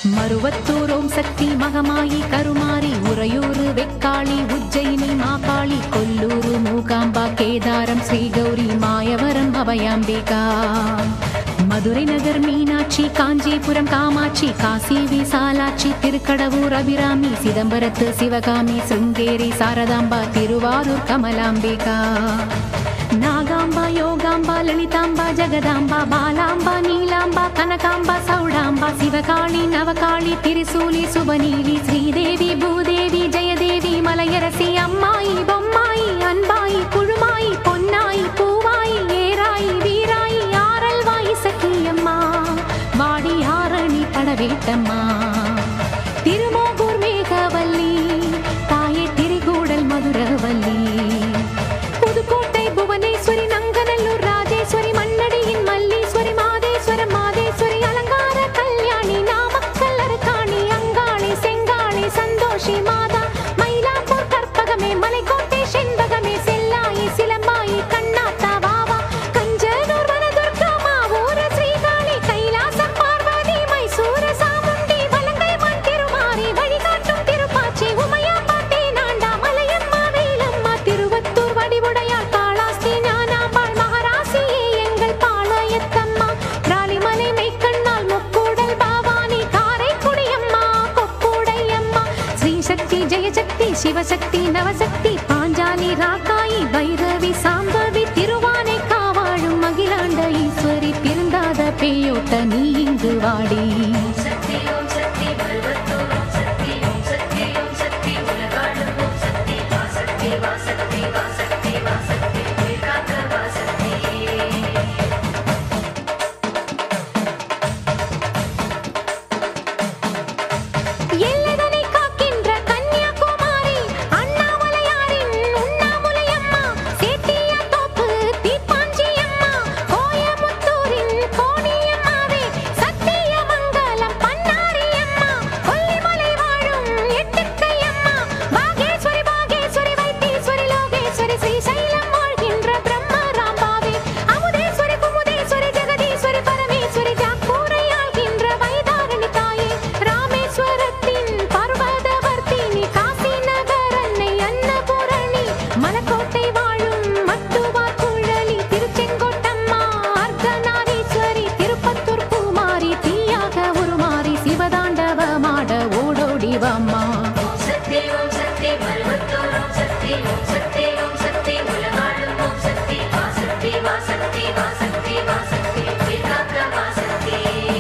மருவத்தூர் ஓம் சக்தி மகமாயி கருமாரி உறையூரு வெக்காளி உஜ்ஜயினி மாகாளி கொல்லூரு மூகாம்பா கேதாரம் ஸ்ரீகௌரி மாயவரம் அபயாம்பிகா மதுரை நகர் மீனாட்சி காஞ்சிபுரம் காமாட்சி காசி விசாலாட்சி திருக்கடவூர் அபிராமி சிதம்பரத்து சிவகாமி சிருங்கேரி சாரதாம்பா திருவாரூர் கமலாம்பிகா நாகாம்பா யோகாம்பா லலிதாம்பா ஜெகதாம்பா பாலாம்பா நீலாம்பா கனகாம்பா சௌடாம்பா சிவகாளி நவகாளி திரிசூலி சுபநீலி ஸ்ரீதேவி பூதேவி ஜெயதேவி மலையரசி அம்மாயி பொம்மாயி அன்பாயி குழுமாயி பொன்னாயி பூவாயி ஏராயி வீராயி ஆரல்வாயி சக்கியம்மா வாடி ஆரணி படவேட்டம்மா திருமோகூர் மேகவல்லி தாயே திரிகூடல் மதுரவல்லி புதுக்கோட்டை புவனேஸ்வரி நங்கநல்லூர் ராஜேஸ்வரி மண்ணடியின் மல்லீஸ்வரி மாதேஸ்வரம் மாதேஸ்வரி அலங்கார கல்யாணி நாமக்கல் அரக்காணி அங்காளி செங்காளி சந்தோஷி மாதா மயிலாப்பூர் கற்பகமே மலைக்கோட்டை செண்பகமே செல்லாயி சிலம்பாயி கண்ணாத்தா வாவா கஞ்சனூர் வனதுர்கா மாவூர ஸ்ரீகாளி கைலாசம் பார்வதி மைசூர சாமுண்டி வலங்கை மண் திருமாரி வழிகாட்டும் திருப்பாச்சி உமையாம்பா தேனாண்டா மலையம்மா வேலம்மா திருவத்தூர் வடிவுடையாள் காளாஸ்தி ஞானாம்பாள் மகராசியே எங்கள் பாளையத்தம்மா ராலிமலை மெய்க்கண்ணால் முக்கூடல் பாவானி காரைக்குடியம்மா கொக்குடையம்மா ஸ்ரீசக்தி ஜெயசக்தி சிவசக்தி நவசக்தி பாஞ்சாலி ராக்காயி பைரவி சாம்பவி திருவானை காவாழும் அகிலாண்ட ஈஸ்வரி திருந்தாத பேயோட்ட நீ இங்கு வாடி சக்தி ஓம் சக்தி பருவத்தூர் ஓம் சக்தி ஓம் சக்தி ஓம் சக்தி உலகாளும் ஓம் சக்தி வா சக்தி வா சக்தி வா சக்தி வா சக்தி உயிர்காக்க வா சக்தி எல்லைதனை காக்கின்ற கன்னியாகுமரி அண்ணாமலையாரின் உண்ணாமுலையம்மா சேத்தியாத்தோப்பு தீப்பாஞ்சியம்மா கோயமுத்தூரின் கோணியம்மாவே சத்தியமங்கலம் பன்னாரியம்மா கொல்லிமலை வாழும் எட்டுக்கையம்மா பாகேஸ்வரி பாகேஸ்வரி வைத்தீஸ்வரி லோகேஸ்வரி ஸ்ரீசைலம் வாழ்கின்ற பிரம்மராம்பாவே அமுதேஸ்வரி குமுதேஸ்வரி ஜெகதீஸ்வரி பரமேஸ்வரி ஜாக்கூரை ஆள்கின்ற வைதாரணி தாயே ராமேஸ்வரத்தின் பர்வதவர்த்தினி காசி நகர் அன்னை அன்னபூரணி மலக்கோட்டை வாழும் மட்டுவார் குழலி திருச்செங்கோட்டம்மா அர்த்தநாரீஸ்வரி திருப்பத்தூர் பூமாரி தீயாக உருமாறி சிவதாண்டவமாட ஓடோடி வாம்மா ஓம் சக்தி ஓம் சக்தி பருவத்தூர் ஓம் சக்தி ஓம் சக்தி ஓம் சக்தி உலகாளும் ஓம் சக்தி வா சக்தி வா சக்தி வா சக்தி வா சக்தி உயிர்காக்க வா சக்தி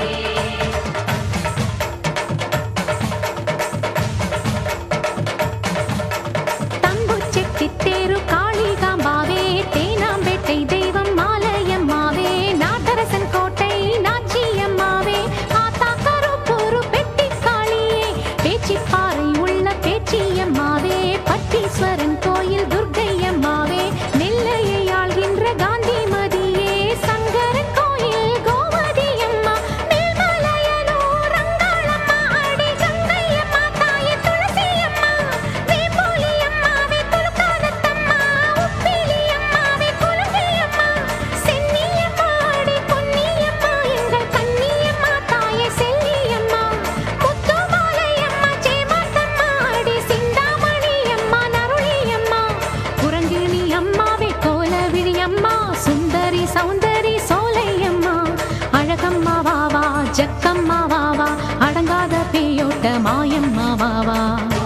தம்புச்செட்டித்தேரு காளிகாம்பாவே தேனாம்பேட்டை தெய்வம் மாலையம்மாவே நாட்டரசன் கோட்டை நாச்சியம்மாவே ஆத்தா கருப்பூரு பெட்டி காளியே பேச்சிப்பாறை உள்ள பேச்சியம்மாவே பட்டீஸ்வரன் கோயில் துர்க்கையம்மாவே நெல்லையை ஆள்கின்ற காந்திமதியே சங்கரன் கோயில் கோமதியம்மா மேல்மலையனூர் அங்காளம்மா அடி கங்கையம்மா தாயே துளசியம்மா வேம்பூலியம்மாவே துலுக்கானத்தம்மா உப்பிலியம்மாவே குலுங்கியம்மா சென்னியம்மா அடி பொன்னியம்மா எங்கள் கன்னியம்மா தாயே செல்லியம்மா முத்துமாலையம்மா சேமாத்தம்மா அடி சிந்தாமணியம்மா நருளியம்மா குரங்கிணி அம்மாவே கோலவிழி அம்மா சுந்தரி சௌந்தரி சோலையம்மா அழகம்மா வாவா ஜக்கம்மா வாவா அடங்காத பேயோட்ட மாயம்மா வாவா